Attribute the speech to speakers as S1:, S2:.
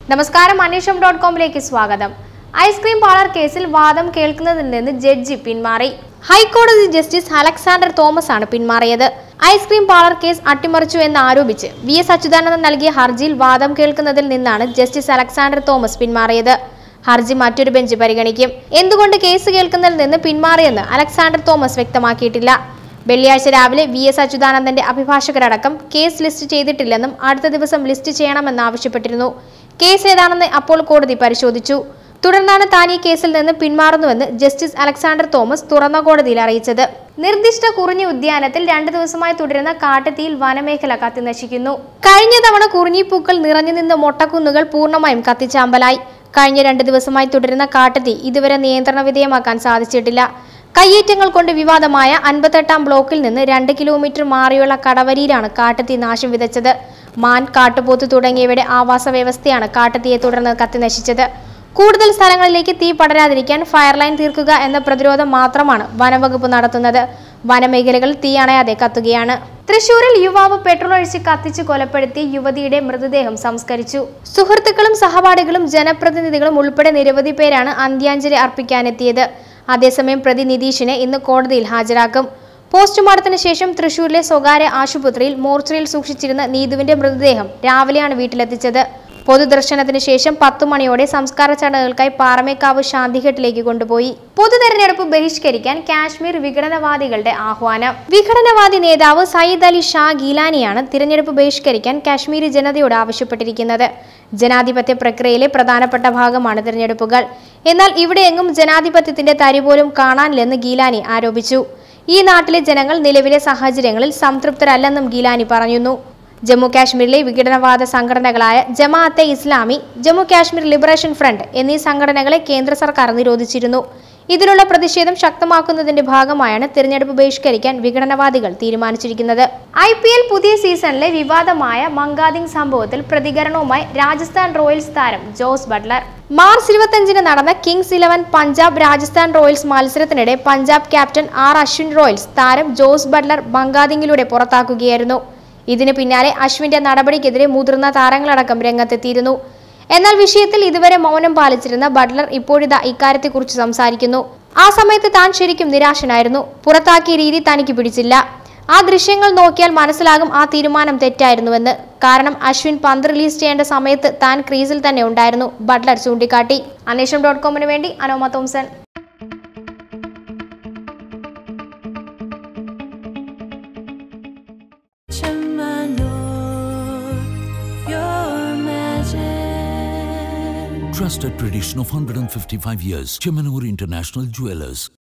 S1: നമസ്കാരം അന്വേഷണം ഡോട്ട് കോമിലേക്ക് സ്വാഗതം ഐസ്ക്രീം പാർലർ കേസിൽ വാദം കേൾക്കുന്നതിൽ നിന്ന് ജഡ്ജി പിന്മാറി ഹൈക്കോടതി ജസ്റ്റിസ് അലക്സാണ്ടർ തോമസ് ആണ് പിന്മാറിയത് ഐസ്ക്രീം പാർലർ കേസ് അട്ടിമറിച്ചു എന്ന് ആരോപിച്ച് വി എസ് അച്യുതാനന്ദൻ നൽകിയ ഹർജിയിൽ വാദം കേൾക്കുന്നതിൽ നിന്നാണ് ജസ്റ്റിസ് അലക്സാണ്ടർ തോമസ് പിന്മാറിയത് ഹർജി മറ്റൊരു ബെഞ്ച് പരിഗണിക്കും എന്തുകൊണ്ട് കേസ് കേൾക്കുന്നതിൽ നിന്ന് പിന്മാറിയെന്ന് അലക്സാണ്ടർ തോമസ് വ്യക്തമാക്കിയിട്ടില്ല വെള്ളിയാഴ്ച രാവിലെ വി എസ് അച്യുതാനന്ദന്റെ അഭിഭാഷകരടക്കം കേസ് ലിസ്റ്റ് ചെയ്തിട്ടില്ലെന്നും അടുത്ത ദിവസം ലിസ്റ്റ് ചെയ്യണമെന്ന് ആവശ്യപ്പെട്ടിരുന്നു കേസ് ഏതാണെന്ന് അപ്പോൾ കോടതി പരിശോധിച്ചു തുടർന്നാണ് താൻ ഈ കേസിൽ നിന്ന് പിന്മാറുന്നുവെന്ന് ജസ്റ്റിസ് അലക്സാണ്ടർ തോമസ് തുറന്ന കോടതിയിൽ അറിയിച്ചത് നിർദ്ദിഷ്ട കുറിഞ്ഞി ഉദ്യാനത്തിൽ രണ്ടു ദിവസമായി തുടരുന്ന കാട്ടുതീയിൽ വനമേഖല കത്തിനശിക്കുന്നു കഴിഞ്ഞ തവണ കുറിഞ്ഞിപ്പൂക്കൾ നിറഞ്ഞു നിന്ന മൊട്ടക്കുന്നുകൾ പൂർണ്ണമായും കത്തിച്ചാമ്പലായി കഴിഞ്ഞ രണ്ട് ദിവസമായി തുടരുന്ന കാട്ടുതീ ഇതുവരെ നിയന്ത്രണ വിധേയമാക്കാൻ സാധിച്ചിട്ടില്ല കയ്യേറ്റങ്ങൾ കൊണ്ട് വിവാദമായ അൻപത്തെട്ടാം ബ്ലോക്കിൽ നിന്ന് രണ്ട് കിലോമീറ്റർ മാറിയുള്ള കടവരിയിലാണ് കാട്ടുതീ നാശം വിതച്ചത് മാൻ കാട്ടുപോത്ത് തുടങ്ങിയവയുടെ ആവാസ വ്യവസ്ഥയാണ് കാട്ടുതീയെ തുടർന്ന് കത്തിനശിച്ചത് കൂടുതൽ സ്ഥലങ്ങളിലേക്ക് തീ പടരാതിരിക്കാൻ ഫയർലൈൻ തീർക്കുക എന്ന പ്രതിരോധം മാത്രമാണ് വനംവകുപ്പ് നടത്തുന്നത് വനമേഖലകൾ തീ അണയാതെ കത്തുകയാണ് തൃശൂരിൽ യുവാവ് പെട്രോൾ ഒഴിച്ച് കത്തിച്ച് കൊലപ്പെടുത്തി യുവതിയുടെ മൃതദേഹം സംസ്കരിച്ചു സുഹൃത്തുക്കളും സഹപാഠികളും ജനപ്രതിനിധികളും ഉൾപ്പെടെ നിരവധി പേരാണ് അന്ത്യാഞ്ജലി അർപ്പിക്കാനെത്തിയത് അതേസമയം പ്രതി നിതീഷിനെ ഇന്ന് കോടതിയിൽ ഹാജരാക്കും പോസ്റ്റ്മോർട്ടത്തിന് ശേഷം തൃശൂരിലെ സ്വകാര്യ ആശുപത്രിയിൽ മോർച്ചറിയിൽ സൂക്ഷിച്ചിരുന്ന നീതുവിന്റെ മൃതദേഹം രാവിലെയാണ് വീട്ടിലെത്തിച്ചത് പൊതുദർശനത്തിന് ശേഷം പത്തു മണിയോടെ സംസ്കാര ചടങ്ങുകൾക്കായി പാറമേക്കാവ് ശാന്തിഘട്ടിലേക്ക് കൊണ്ടുപോയി പൊതു തെരഞ്ഞെടുപ്പ് ബഹിഷ്കരിക്കാൻ കാശ്മീർ വിഘടനവാദികളുടെ ആഹ്വാനം വിഘടനവാദി നേതാവ് സയ്യിദ് അലി ഷാ ഗീലാനിയാണ് തിരഞ്ഞെടുപ്പ് ബഹിഷ്കരിക്കാൻ കാശ്മീരി ജനതയോട് ആവശ്യപ്പെട്ടിരിക്കുന്നത് ജനാധിപത്യ പ്രക്രിയയിലെ പ്രധാനപ്പെട്ട ഭാഗമാണ് തിരഞ്ഞെടുപ്പുകൾ എന്നാൽ ഇവിടെയെങ്ങും ജനാധിപത്യത്തിന്റെ തരി പോലും കാണാനില്ലെന്ന് ഗീലാനി ആരോപിച്ചു ഈ നാട്ടിലെ ജനങ്ങൾ നിലവിലെ സാഹചര്യങ്ങളിൽ സംതൃപ്തരല്ലെന്നും ഗീലാനി പറഞ്ഞിരുന്നു ജമ്മു കാശ്മീരിലെ വിഘടനവാദ സംഘടനകളായ ജമാഅത്തെ ഇസ്ലാമി ജമ്മു കാശ്മീർ ലിബറേഷൻ ഫ്രണ്ട് എന്നീ സംഘടനകളെ കേന്ദ്ര സർക്കാർ നിരോധിച്ചിരുന്നു ഇതിലുള്ള പ്രതിഷേധം ശക്തമാക്കുന്നതിന്റെ ഭാഗമായാണ് തിരഞ്ഞെടുപ്പ് ബഹിഷ്കരിക്കാൻ വിഘടനവാദികൾ തീരുമാനിച്ചിരിക്കുന്നത് ഐ പി എൽ പുതിയ സീസണിലെ വിവാദമായ മങ്കാദിംഗ് സംഭവത്തിൽ പ്രതികരണവുമായി രാജസ്ഥാൻ റോയൽസ് താരം ജോസ് ബട്ട്ലർ മാർച്ച് ഇരുപത്തിയഞ്ചിന് നടന്ന Kings eleven Punjab Rajasthan Royals മത്സരത്തിനിടെ Punjab captain R Ashwin Royals താരം ജോസ് ബട്ട്ലർ മങ്കാദിങ്ങിലൂടെ പുറത്താക്കുകയായിരുന്നു ഇതിന് പിന്നാലെ അശ്വിന്റെ നടപടിക്കെതിരെ മുതിർന്ന താരങ്ങളടക്കം രംഗത്തെത്തിയിരുന്നു എന്നാൽ വിഷയത്തിൽ ഇതുവരെ മൗനം പാലിച്ചിരുന്ന ബട്ട്ലർ ഇപ്പോഴിതാ ഇക്കാര്യത്തെക്കുറിച്ച് സംസാരിക്കുന്നു ആ സമയത്ത് താൻ ശരിക്കും നിരാശനായിരുന്നു പുറത്താക്കിയ രീതി തനിക്ക് പിടിച്ചില്ല ആ ദൃശ്യങ്ങൾ നോക്കിയാൽ മനസ്സിലാകും ആ തീരുമാനം തെറ്റായിരുന്നുവെന്ന് കാരണം അശ്വിൻ പന്ത് റിലീസ് ചെയ്യേണ്ട സമയത്ത് താൻ ക്രീസിൽ തന്നെ ഉണ്ടായിരുന്നു ബട്ട്ലർ ചൂണ്ടിക്കാട്ടി അന്വേഷണം ഡോട്ട് കോമിന് വേണ്ടി Anoma Thomson
S2: your magic.
S3: Trusted tradition of 155 years. Chemanur International Jewelers.